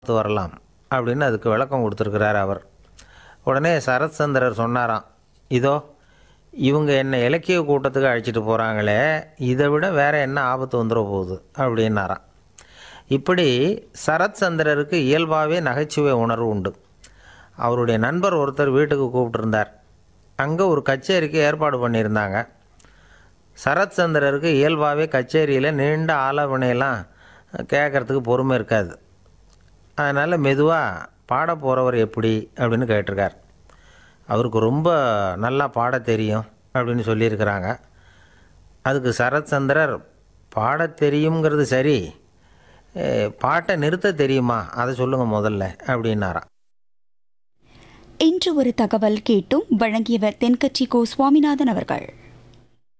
பார்த்து வரலாம் அப்படின்னு அதுக்கு விளக்கம் கொடுத்துருக்கிறார் அவர் உடனே சரத் சந்திரர் சொன்னாராம் இதோ இவங்க என்னை இலக்கிய கூட்டத்துக்கு அழைச்சிட்டு போகிறாங்களே இதை விட வேற என்ன ஆபத்து வந்துட போகுது அப்படின்னாராம் இப்படி சரத் சந்திரருக்கு இயல்பாகவே நகைச்சுவை உணர்வு உண்டு அவருடைய நண்பர் ஒருத்தர் வீட்டுக்கு கூப்பிட்டுருந்தார் அங்கே ஒரு கச்சேரிக்கு ஏற்பாடு பண்ணியிருந்தாங்க சரத் சந்திரருக்கு இயல்பாகவே கச்சேரியில் நீண்ட ஆலோசனையெல்லாம் கேட்குறதுக்கு பொறுமை இருக்காது அதனால் மெதுவாக பாட போகிறவர் எப்படி அப்படின்னு கேட்டிருக்கார் அவருக்கு ரொம்ப நல்லா பாட தெரியும் அப்படின்னு சொல்லியிருக்கிறாங்க அதுக்கு சரத் சந்திரர் பாட தெரியுங்கிறது சரி அஹ், பாட்டை நிறுத்த தெரியுமா அதை சொல்லுங்கள் முதல்ல அப்படின்னாராம் இன்று ஒரு தகவல் கேட்டும் வழங்கியவர் தென்கட்சி கோ சுவாமிநாதன் அவர்கள்